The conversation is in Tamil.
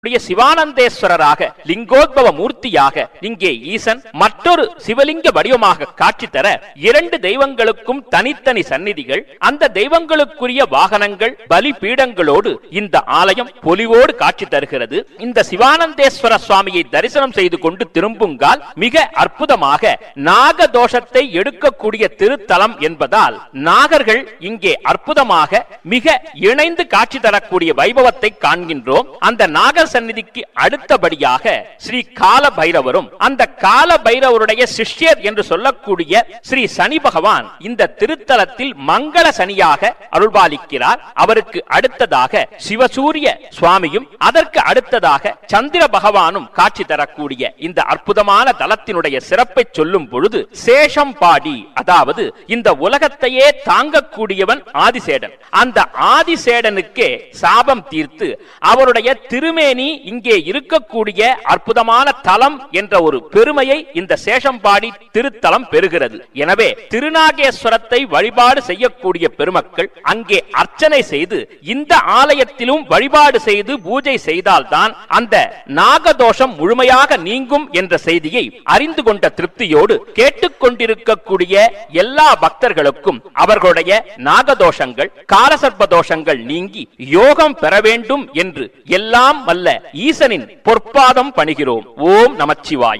உடைய சிவானந்தேஸ்வரராக லிங்கோத்பவ மூர்த்தியாக இங்கே ஈசன் மற்றொரு சிவலிங்க வடிவமாக காட்சி தர இரண்டு தெய்வங்களுக்கும் தனித்தனி சந்நிதிகள் அந்த தெய்வங்களுக்குரிய வாகனங்கள் பலி பீடங்களோடு இந்த ஆலயம் பொலிவோடு காட்சி தருகிறது இந்த சிவானந்தேஸ்வர சுவாமியை தரிசனம் செய்து கொண்டு திரும்புங்கால் மிக அற்புதமாக நாக தோஷத்தை எடுக்கக்கூடிய திருத்தலம் என்பதால் நாகர்கள் இங்கே அற்புதமாக மிக இணைந்து காட்சி தரக்கூடிய வைபவத்தை காண்கின்றோம் அந்த நாகர் சந்நிதிக்கு அடுத்தபடியாக ஸ்ரீ கால பைரவரும் அந்த கால பைரவருடைய சிஷ்யர் என்று சொல்லக்கூடிய ஸ்ரீ சனி பகவான் இந்த திருத்தலத்தில் மங்கள சனியாக அருள்பாலிக்கிறார் அவருக்கு அடுத்ததாக சிவசூரிய சுவாமியும் அதற்கு அடுத்ததாக சந்திர பகவானும் காட்சி தரக்கூடிய இந்த அற்புதமான தலத்தினுடைய சிறப்பை சொல்லும் பொழுது சேஷம் பாடி அதாவது இந்த உலகத்தையே தாங்கக்கூடியவன் ஆதிசேடன் அந்த ஆதிசேடனுக்கே சாபம் தீர்த்து அவருடைய திருமேனி இங்கே இருக்கக்கூடிய அற்புதமான தலம் என்ற ஒரு பெருமையை இந்த சேஷம்பாடி திருத்தலம் பெறுகிறது எனவே திருநாகேஸ்வரத்தை வழிபாடு செய்யக்கூடிய பெருமக்கள் அங்கே அர்ச்சனை செய்து இந்த ஆலயத்திலும் வழிபாடு செய்து பூஜை செய்தால்தான் அந்த நாகதோஷம் முழுமையாக நீங்கும் என்ற செய்தியை அறிந்து கொண்ட திருப்தியோடு கேட்டுக்கொண்டிருக்கக்கூடிய எல்லா பக்தர்களுக்கும் அவர்களுடைய நாகதோஷங்கள் காலசர்ப்ப தோஷங்கள் நீங்கி யோகம் பெற வேண்டும் என்று எல்லாம் வல்ல ஈசனின் பொற்பாதம் பணிகிறோம் ஓம் நமச்சிவாய